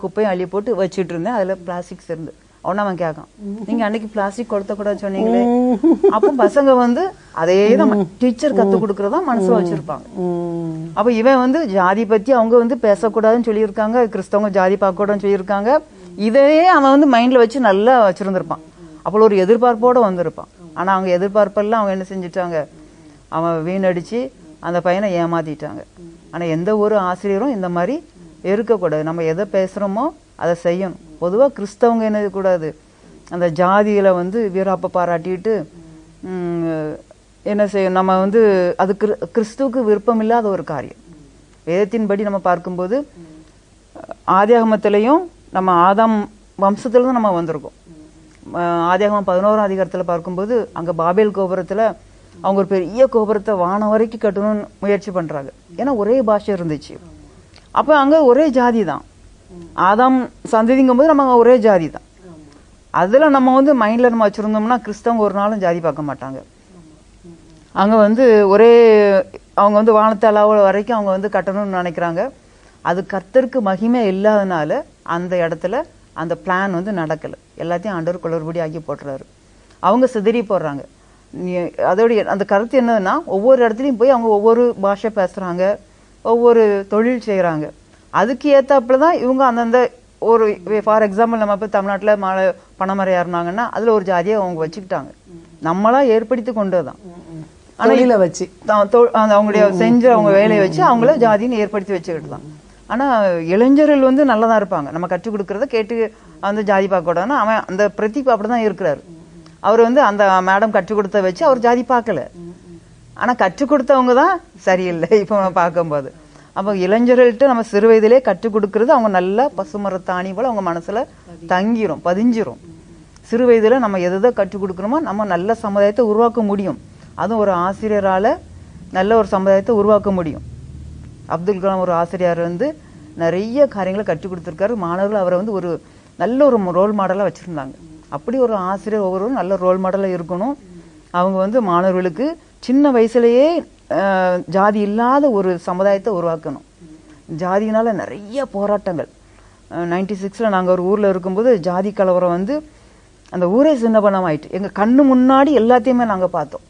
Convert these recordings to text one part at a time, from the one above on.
குப்பையும் அள்ளி போட்டு வச்சுட்டு இருந்தேன் அதுல பிளாஸ்டிக்ஸ் இருந்து அவன அவன் கேட்கான் நீங்க அன்னைக்கு பிளாஸ்டிக் கொடுத்த கூட சொன்னீங்களே அப்போ பசங்க வந்து அதே தான் டீச்சர் கத்து கொடுக்கறதா மனசுல வச்சிருப்பாங்க ம். அப்ப இவன் வந்து ஜாதி பத்தி அவங்க வந்து பேசக்கூடாதுன்னு சொல்லியிருக்காங்க கிறிஸ்தவங்க ஜாதி பார்க்கக்கூடாதுன்னு சொல்லியிருக்காங்க இதையே அவன் வந்து மைண்ட்ல வச்சு நல்லா வச்சிருந்திருப்பான் அப்போ ஒரு எதிர்பார்ப்போட வந்திருப்பான் ஆனா அவங்க எதிர்பார்ப்பெல்லாம் அவங்க என்ன செஞ்சுட்டாங்க அவன் வீணடிச்சு அந்த பையனை ஏமாத்திட்டாங்க ஆனா எந்த ஒரு ஆசிரியரும் இந்த மாதிரி இருக்கக்கூடாது நம்ம எதை பேசுறோமோ அதை செய்யணும் பொதுவா கிறிஸ்தவங்க என்ன கூடாது அந்த ஜாதியில வந்து வீராப்ப பாராட்டிட்டு ம், என்ன செய்யும் நம்ம வந்து அது கிறிஸ்துவுக்கு கிறிஸ்துவுக்கு விருப்பம் இல்லாத ஒரு காரியம் வேதத்தின்படி நம்ம பார்க்கும்போது ஆதியாகமத்திலையும் நம்ம ஆதாம் வம்சத்துல தான் நம்ம வந்திருக்கோம் அஹ் ஆதியாகமம் பதினோராம் அதிகாரத்துல பார்க்கும்போது அங்க பாபேல் கோபுரத்துல அவங்க ஒரு பெரிய கோபுரத்தை வானம் வரைக்கும் கட்டணும்னு முயற்சி பண்றாங்க ஏன்னா ஒரே பாஷை இருந்துச்சு அப்ப அங்க ஒரே ஜாதி தான் ஆதாம் சந்ததிங்கும் போது நம்ம அங்க ஒரே ஜாதி தான் அதுல நம்ம வந்து மைண்ட்ல நம்ம வச்சிருந்தோம்னா கிறிஸ்தவங்க ஒரு நாளும் ஜாதி பார்க்க மாட்டாங்க அங்க வந்து ஒரே அவங்க வந்து வானத்தை அளவு வரைக்கும் அவங்க வந்து கட்டணும்னு நினைக்கிறாங்க அது கர்த்தருக்கு மகிமை இல்லாதனால அந்த இடத்துல அந்த பிளான் வந்து நடக்கல எல்லாத்தையும் ஆண்டவர் குளறுபடி ஆக்கி போட்டுறாரு அவங்க சிதறி போடுறாங்க நீ- அதோடைய அந்த கருத்து என்னதுன்னா ஒவ்வொரு இடத்துலையும் போய் அவங்க ஒவ்வொரு பாஷை பேசுறாங்க ஒவ்வொரு தொழில் செய்றாங்க அதுக்கு ஏத்தாப்புல தான் இவங்க அந்தந்த ஒரு ஃபார் எக்ஸாம்பிள் நம்ம இப்போ தமிழ்நாட்டில் மழை பணமரையா இருந்தாங்கன்னா அதுல ஒரு ஜாதியை அவங்க வச்சுக்கிட்டாங்க நம்மளா ஏற்படுத்தி கொண்டதுதான் தொழிலை வச்சு தான் தொ- அந்த அவங்களுடைய செஞ்ச அவங்க வேலையை வச்சு அவங்கள ஜாதின்னு ஏற்படுத்தி வச்சுக்கிட்டு தான் ஆனா இளைஞர்கள் வந்து நல்லதா இருப்பாங்க நம்ம கற்றுக் கொடுக்கறத கேட்டு வந்து ஜாதி பார்க்க கூடாதுன்னா அவன் அந்த பிரதீப் அப்படிதான் இருக்கிறாரு அவர் வந்து அந்த மேடம் கற்றுக் கொடுத்த வச்சு அவர் ஜாதி பார்க்கல ஆனா கற்றுக் கொடுத்தவங்க தான் சரியில்லை இப்போ நம்ம பார்க்கும்போது அப்போ இளைஞர்கள்ட்ட நம்ம சிறு வயதிலே கற்றுக் கொடுக்கறது அவங்க நல்ல பசுமரத்தாணி போல அவங்க மனசுல தங்கிரும் பதிஞ்சிரும் சிறு வயதுல நம்ம எதை கற்றுக் கொடுக்கணுமோ நம்ம நல்ல சமுதாயத்தை உருவாக்க முடியும் அதுவும் ஒரு ஆசிரியரால நல்ல ஒரு சமுதாயத்தை உருவாக்க முடியும் அப்துல் கலாம் ஒரு ஆசிரியர் வந்து நிறைய காரியங்களை கற்றுக் கொடுத்துருக்காரு மாணவர்கள் அவரை வந்து ஒரு நல்ல ஒரு ரோல் மாடலா வச்சிருந்தாங்க அப்படி ஒரு ஆசிரியர் ஒவ்வொருவரும் நல்ல ரோல் மாடலா இருக்கணும் அவங்க வந்து மாணவர்களுக்கு சின்ன வயசுலயே அஹ், ஜாதி இல்லாத ஒரு சமுதாயத்தை உருவாக்கணும் ஜாதியினால நிறைய போராட்டங்கள் நைன்டி சிக்ஸில் நாங்கள் ஒரு ஊரில் இருக்கும்போது ஜாதி கலவரம் வந்து அந்த ஊரே சின்னபனம் ஆயிட்டு எங்கள் கண்ணு முன்னாடி எல்லாத்தையுமே நாங்கள் பார்த்தோம்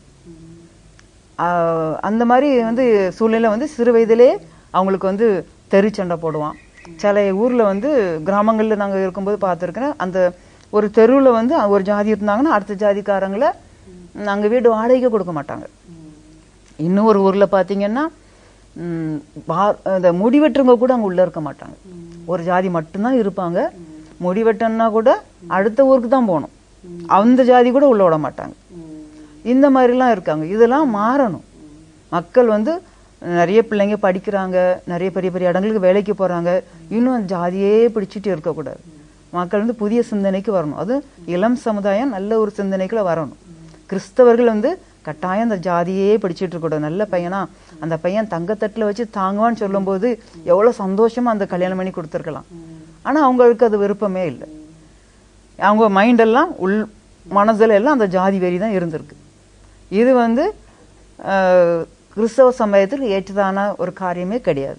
ஆஹ் அந்த மாதிரி வந்து சூழ்நிலை வந்து சிறு வயதிலே அவங்களுக்கு வந்து தெரு சண்டை போடுவான் சில ஊர்ல வந்து கிராமங்கள்ல நாங்க இருக்கும்போது பார்த்துருக்கேன் அந்த ஒரு தெருவுல வந்து ஒரு ஜாதி இருந்தாங்கன்னா அடுத்த ஜாதிக்காரங்களை அங்க வீடு வாடகைக்கு கொடுக்க மாட்டாங்க இன்னும் ஒரு ஊர்ல பாத்தீங்கன்னா ம், பா- இந்த முடி வெட்டுறவங்க கூட அங்க உள்ள இருக்க மாட்டாங்க ஒரு ஜாதி மட்டும்தான் இருப்பாங்க முடி வெட்டணும்னா கூட அடுத்த ஊருக்கு தான் போகணும் அந்த ஜாதி கூட உள்ள விட மாட்டாங்க இந்த மாதிரிலாம் இருக்காங்க இதெல்லாம் மாறணும் மக்கள் வந்து நிறைய பிள்ளைங்க படிக்கிறாங்க நிறைய பெரிய பெரிய இடங்களுக்கு வேலைக்கு போறாங்க இன்னும் அந்த ஜாதியே பிடிச்சிட்டு இருக்கக்கூடாது மக்கள் வந்து புதிய சிந்தனைக்கு வரணும் அது இளம் சமுதாயம் நல்ல ஒரு சிந்தனைக்குள்ள வரணும் கிறிஸ்தவர்கள் வந்து கட்டாயம் அந்த ஜாதியே பிடிச்சிட்டு இருக்கக்கூடாது நல்ல பையனா அந்த பையன் தங்கத்தட்டுல வச்சு தாங்குவான்னு சொல்லும்போது எவ்வளவு சந்தோஷமா அந்த கல்யாணம் பண்ணி கொடுத்துருக்கலாம் ஆனா அவங்களுக்கு அது விருப்பமே இல்லை அவங்க மைண்ட் எல்லாம் உள் மனசுல எல்லாம் அந்த ஜாதி வெறி தான் இருந்திருக்கு இது வந்து அஹ், கிறிஸ்தவ சமுதாயத்தில் ஏற்றதான ஒரு காரியமே கிடையாது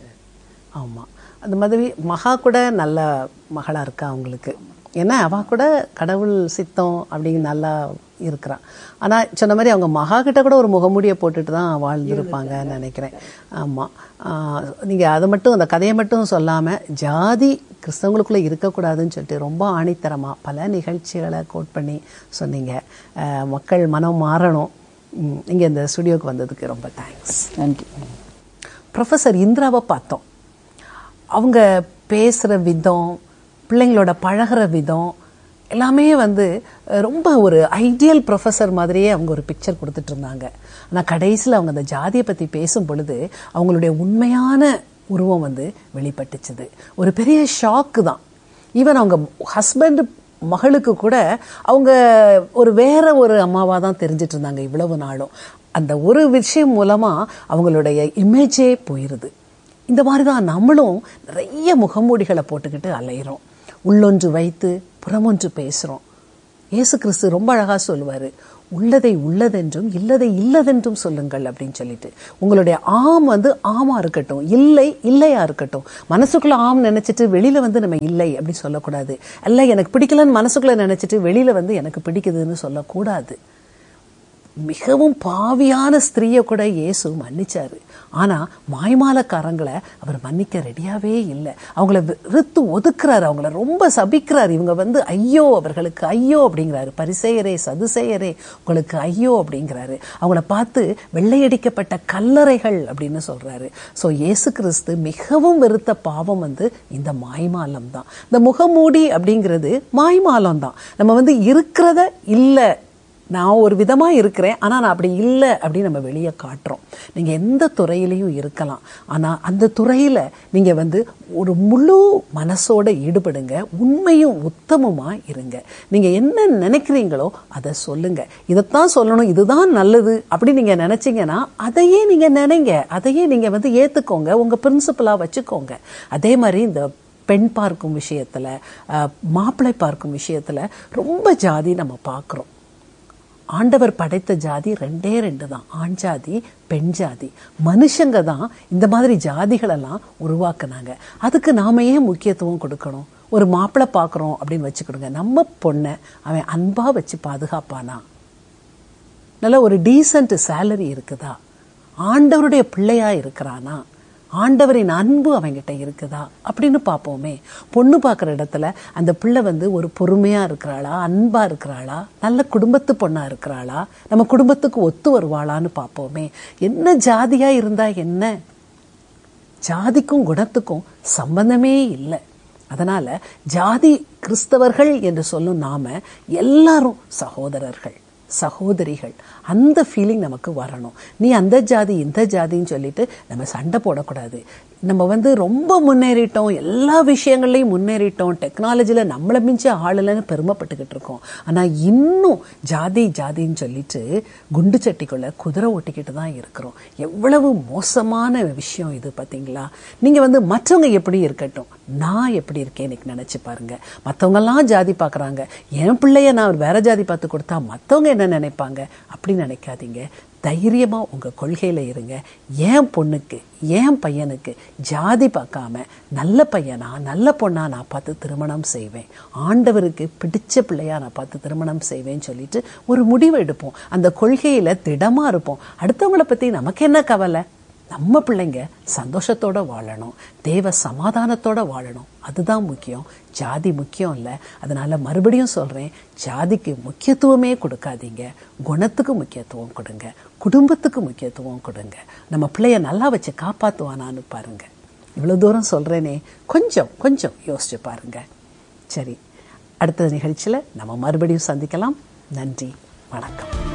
ஆமா அந்த மாதிரி மகா கூட நல்ல மகளா இருக்கா அவங்களுக்கு ஏன்னா அவ கூட கடவுள் சித்தம் அப்படின்னு நல்லா இருக்கிறான் ஆனா சொன்ன மாதிரி அவங்க மகா கிட்ட கூட ஒரு முகமூடியை போட்டுட்டு தான் வாழ்ந்திருப்பாங்கன்னு நினைக்கிறேன் ஆமா ஆஹ் நீங்க அதை மட்டும் அந்த கதையை மட்டும் சொல்லாம ஜாதி கிறிஸ்தவங்களுக்குள்ள இருக்கக்கூடாதுன்னு சொல்லிட்டு ரொம்ப ஆணித்தரமா பல நிகழ்ச்சிகளை கோட் பண்ணி சொன்னீங்க ஆஹ் மக்கள் மனம் மாறணும் ம், நீங்க இந்த ஸ்டுடியோக்கு வந்ததுக்கு ரொம்ப தேங்க்ஸ் நன்றி ப்ரொஃபஸர் இந்திராவை பார்த்தோம் அவங்க பேசுகிற விதம் பிள்ளைங்களோட பழகுற விதம் எல்லாமே வந்து அஹ், ரொம்ப ஒரு ஐடியல் ப்ரொஃபஸர் மாதிரியே அவங்க ஒரு பிக்சர் கொடுத்துட்டு இருந்தாங்க ஆனால் கடைசியில் அவங்க அந்த ஜாதியை பற்றி பேசும் பொழுது அவங்களுடைய உண்மையான உருவம் வந்து வெளிப்பட்டுச்சுது ஒரு பெரிய ஷாக்கு தான் ஈவன் அவங்க ஹஸ்பண்ட் மகளுக்கு கூட அவங்க ஒரு வேற ஒரு அம்மாவா தான் தெரிஞ்சிட்டு இருந்தாங்க இவ்வளவு நாளும் அந்த ஒரு விஷயம் மூலமா அவங்களுடைய இமேஜே போயிருது இந்த மாதிரி தான் நம்மளும் நிறைய முகமூடிகளை போட்டுக்கிட்டு அலையிறோம் உள்ளொன்று வைத்து புறமொன்று பேசுறோம் இயேசு கிறிஸ்து ரொம்ப அழகா சொல்லுவாரு உள்ளதை உள்ளதென்றும் இல்லதை இல்லதென்றும் சொல்லுங்கள் அப்படின்னு சொல்லிட்டு உங்களுடைய ஆம் வந்து ஆமா இருக்கட்டும் இல்லை இல்லையா இருக்கட்டும் மனசுக்குள்ள ஆம் நினைச்சிட்டு வெளியில வந்து நம்ம இல்லை அப்படி சொல்லக்கூடாது அல்ல எனக்கு பிடிக்கலன்னு மனசுக்குள்ள நினைச்சிட்டு வெளியில வந்து எனக்கு பிடிக்குதுன்னு சொல்லக்கூடாது மிகவும் பாவியான ஸ்திரீயை கூட இயேசு மன்னிச்சாரு ஆனா மாய்மாலக்காரங்களை அவர் மன்னிக்க ரெடியாவே இல்லை அவங்கள வெறுத்து ஒதுக்குறாரு அவங்கள ரொம்ப சபிக்கிறாரு இவங்க வந்து ஐயோ அவர்களுக்கு ஐயோ அப்படிங்கிறாரு பரிசெயரே சதுசெயரே உங்களுக்கு ஐயோ அப்படிங்கிறாரு அவங்கள பார்த்து வெள்ளையடிக்கப்பட்ட கல்லறைகள் அப்படின்னு சொல்றாரு ஸோ இயேசு கிறிஸ்து மிகவும் வெறுத்த பாவம் வந்து இந்த மாய்மாலம் தான் இந்த முகமூடி அப்படிங்கிறது மாய்மாலம் தான் நம்ம வந்து இருக்கிறத இல்லை நான் ஒரு விதமா இருக்கிறேன் ஆனா நான் அப்படி இல்லை அப்படின்னு நம்ம வெளியே காட்டுறோம் நீங்க எந்த துறையிலையும் இருக்கலாம் ஆனா அந்த துறையில நீங்க வந்து ஒரு முழு மனசோட ஈடுபடுங்க உண்மையும் உத்தமமா இருங்க நீங்க என்ன நினைக்கிறீங்களோ அதை சொல்லுங்க இதைத்தான் சொல்லணும் இதுதான் நல்லது அப்படி நீங்க நினைச்சீங்கன்னா அதையே நீங்க நினைங்க அதையே நீங்க வந்து ஏத்துக்கோங்க உங்க பிரின்சிபலா வச்சுக்கோங்க அதே மாதிரி இந்த பெண் பார்க்கும் விஷயத்துல அஹ், மாப்பிள்ளை பார்க்கும் விஷயத்துல ரொம்ப ஜாதி நம்ம பார்க்குறோம் ஆண்டவர் படைத்த ஜாதி ரெண்டே ரெண்டு தான் ஆண் ஜாதி பெண் ஜாதி மனுஷங்க தான் இந்த மாதிரி ஜாதிகளெல்லாம் உருவாக்குனாங்க அதுக்கு நாம ஏன் முக்கியத்துவம் கொடுக்கணும் ஒரு மாப்பிள்ளை பார்க்குறோம் அப்படின்னு வச்சுக்கிடுங்க நம்ம பொண்ணை அவன் அன்பா வச்சு பாதுகாப்பானா நல்ல ஒரு டீசன்ட் சேலரி இருக்குதா ஆண்டவருடைய பிள்ளையா இருக்கிறானா ஆண்டவரின் அன்பு அவங்கிட்ட இருக்குதா அப்படின்னு பார்ப்போமே பொண்ணு பார்க்குற இடத்துல அந்த பிள்ளை வந்து ஒரு பொறுமையா இருக்கிறாளா அன்பா இருக்கிறாளா நல்ல குடும்பத்து பொண்ணா இருக்கிறாளா நம்ம குடும்பத்துக்கு ஒத்து வருவாளான்னு பார்ப்போமே என்ன ஜாதியா இருந்தா என்ன ஜாதிக்கும் குணத்துக்கும் சம்பந்தமே இல்லை அதனால ஜாதி கிறிஸ்தவர்கள் என்று சொல்லும் நாம எல்லாரும் சகோதரர்கள் சகோதரிகள் அந்த ஃபீலிங் நமக்கு வரணும் நீ அந்த ஜாதி இந்த ஜாதின்னு சொல்லிட்டு நம்ம சண்டை போடக்கூடாது நம்ம வந்து ரொம்ப முன்னேறிட்டோம் எல்லா விஷயங்கள்லையும் முன்னேறிட்டோம் டெக்னாலஜியில் நம்மளை மிஞ்சி ஆளலைன்னு பெருமைப்பட்டுக்கிட்டு இருக்கோம் ஆனால் இன்னும் ஜாதி ஜாதின்னு சொல்லிட்டு குண்டு சட்டிக்குள்ள குதிரை ஓட்டிக்கிட்டு தான் இருக்கிறோம் எவ்வளவு மோசமான விஷயம் இது பார்த்தீங்களா நீங்கள் வந்து மற்றவங்க எப்படி இருக்கட்டும் நான் எப்படி இருக்கேன் எனக்கு நினச்சி பாருங்க மற்றவங்கெல்லாம் ஜாதி பார்க்குறாங்க என் பிள்ளைய நான் வேற ஜாதி பார்த்து கொடுத்தா மற்றவங்க என்ன நினைப்பாங்க அப்படி நினைக்காதீங்க தைரியமா உங்க கொள்கையில இருங்க என் பொண்ணுக்கு என் பையனுக்கு ஜாதி பார்க்காம நல்ல பையனா நல்ல பொண்ணா நான் பார்த்து திருமணம் செய்வேன் ஆண்டவருக்கு பிடிச்ச பிள்ளையா நான் பார்த்து திருமணம் செய்வேன்னு சொல்லிட்டு ஒரு முடிவு எடுப்போம் அந்த கொள்கையில திடமா இருப்போம் அடுத்தவங்கள பத்தி நமக்கு என்ன கவலை நம்ம பிள்ளைங்க சந்தோஷத்தோட வாழணும் தேவ சமாதானத்தோட வாழணும் அதுதான் முக்கியம் ஜாதி முக்கியம் இல்லை அதனால மறுபடியும் சொல்றேன் ஜாதிக்கு முக்கியத்துவமே கொடுக்காதீங்க குணத்துக்கு முக்கியத்துவம் கொடுங்க குடும்பத்துக்கு முக்கியத்துவம் கொடுங்க நம்ம பிள்ளைய நல்லா வச்சு காப்பாத்துவானான்னு பாருங்க இவ்வளவு தூரம் சொல்றேனே கொஞ்சம் கொஞ்சம் யோசிச்சு பாருங்க சரி அடுத்த நிகழ்ச்சியில நம்ம மறுபடியும் சந்திக்கலாம் நன்றி வணக்கம்